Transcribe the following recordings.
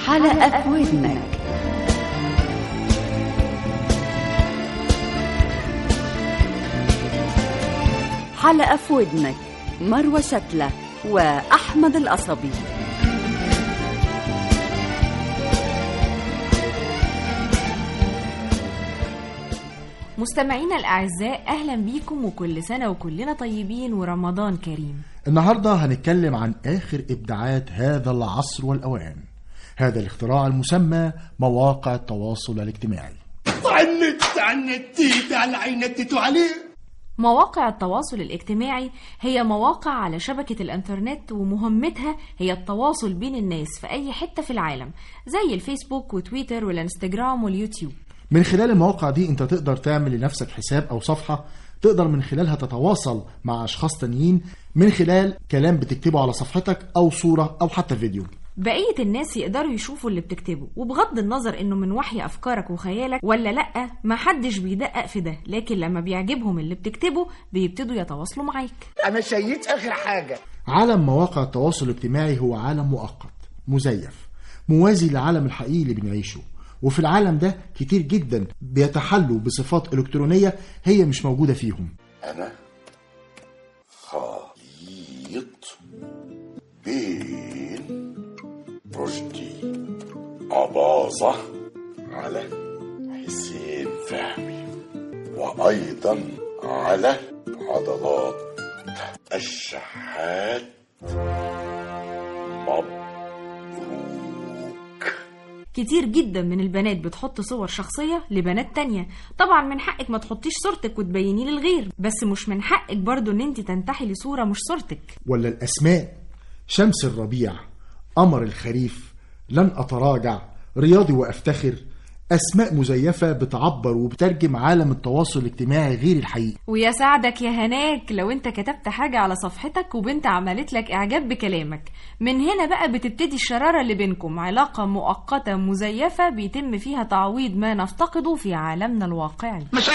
حلقة في ودنك حلقة في ودنك مروة شتلة وأحمد القصبي مستمعينا الأعزاء أهلا بيكم وكل سنة وكلنا طيبين ورمضان كريم النهاردة هنتكلم عن آخر إبداعات هذا العصر والأوان هذا الاختراع المسمى مواقع التواصل الاجتماعي عنت عنت على عينتت عليه مواقع التواصل الاجتماعي هي مواقع على شبكة الانترنت ومهمتها هي التواصل بين الناس في أي حتة في العالم زي الفيسبوك وتويتر والانستجرام واليوتيوب من خلال المواقع دي انت تقدر تعمل لنفسك حساب او صفحة تقدر من خلالها تتواصل مع اشخاص تانيين من خلال كلام بتكتبه على صفحتك او صورة او حتى فيديو بقية الناس يقدروا يشوفوا اللي بتكتبه وبغض النظر انه من وحي افكارك وخيالك ولا لأ محدش بيدقق في ده لكن لما بيعجبهم اللي بتكتبه بيبتدوا يتواصلوا معاك انا شيت اخر حاجه عالم مواقع التواصل الاجتماعي هو عالم مؤقت مزيف موازي للعالم الحقيقي اللي بنعيشه وفي العالم ده كتير جدا بيتحلوا بصفات إلكترونية هي مش موجودة فيهم أنا خليط بين رشدي أباظة على حسين فهمي وأيضا على عضلات الشحات مبروك كتير جدا من البنات بتحط صور شخصية لبنات تانية طبعا من حقك ما تحطيش صورتك وتبينيه للغير بس مش من حقك برضو ان انت تنتحي لصورة مش صورتك ولا الأسماء شمس الربيع قمر الخريف لن أتراجع رياضي وأفتخر أسماء مزيفة بتعبر وبترجم عالم التواصل الاجتماعي غير الحقيقي ويا سعدك يا هناك لو انت كتبت حاجة على صفحتك وبنت عملت لك اعجاب بكلامك من هنا بقى بتبتدي الشرارة اللي بينكم علاقة مؤقتة مزيفة بيتم فيها تعويض ما نفتقده في عالمنا الواقعي مش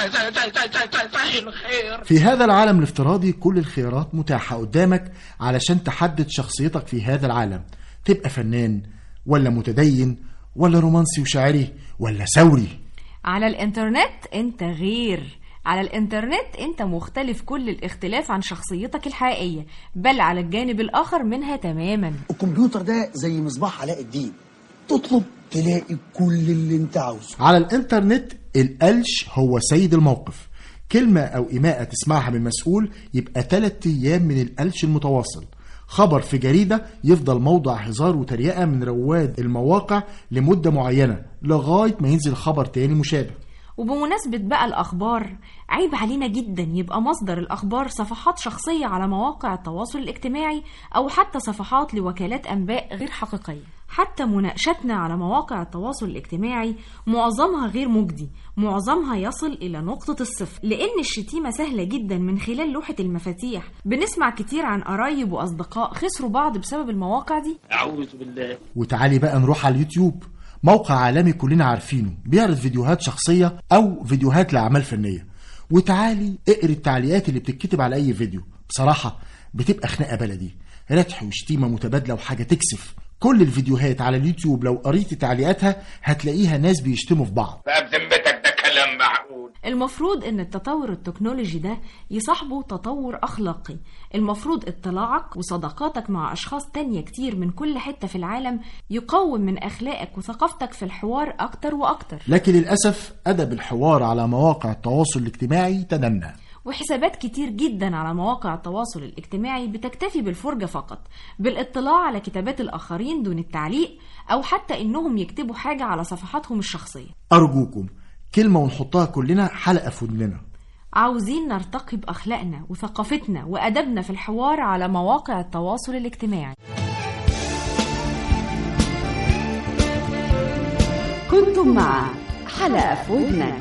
الخير في هذا العالم الافتراضي كل الخيارات متاحة قدامك علشان تحدد شخصيتك في هذا العالم تبقى فنان ولا متدين ولا رومانسي وشاعري ولا ثوري على الانترنت انت غير على الانترنت انت مختلف كل الاختلاف عن شخصيتك الحقيقية بل على الجانب الاخر منها تماما الكمبيوتر ده زي مصباح علاء الدين تطلب تلاقي كل اللي انت عاوزه على الانترنت القلش هو سيد الموقف كلمة أو إيماءة تسمعها من مسؤول يبقى تلات أيام من القلش المتواصل خبر في جريدة يفضل موضع هزار وتريقة من رواد المواقع لمدة معينة لغاية ما ينزل خبر تاني مشابه وبمناسبة بقى الأخبار عيب علينا جدا يبقى مصدر الأخبار صفحات شخصية على مواقع التواصل الاجتماعي أو حتى صفحات لوكالات أنباء غير حقيقية حتى مناقشتنا على مواقع التواصل الاجتماعي معظمها غير مجدي معظمها يصل إلى نقطة الصفر لأن الشتيمة سهلة جدا من خلال لوحة المفاتيح بنسمع كتير عن قرايب وأصدقاء خسروا بعض بسبب المواقع دي اعوذ بالله وتعالي بقى نروح على اليوتيوب موقع عالمي كلنا عارفينه بيعرض فيديوهات شخصية أو فيديوهات لأعمال فنية وتعالي اقري التعليقات اللي بتتكتب على أي فيديو بصراحة بتبقى خناقة بلدي رتح وشتيمة متبادلة وحاجة تكسف كل الفيديوهات على اليوتيوب لو قريتي تعليقاتها هتلاقيها ناس بيشتموا في بعض بقى بذمتك ده كلام معقول المفروض ان التطور التكنولوجي ده يصاحبه تطور اخلاقي المفروض اطلاعك وصداقاتك مع اشخاص تانية كتير من كل حتة في العالم يقوم من اخلاقك وثقافتك في الحوار اكتر واكتر لكن للأسف أدب الحوار على مواقع التواصل الاجتماعي تدنى وحسابات كتير جدا على مواقع التواصل الاجتماعي بتكتفي بالفرجة فقط بالاطلاع على كتابات الآخرين دون التعليق أو حتى إنهم يكتبوا حاجة على صفحاتهم الشخصية أرجوكم كلمة ونحطها كلنا حلقة في ودننا عاوزين نرتقي بأخلاقنا وثقافتنا وأدبنا في الحوار على مواقع التواصل الاجتماعي كنتم مع حلقة في ودنك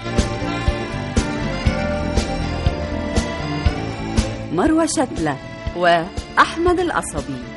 مروة شتلة وأحمد القصبي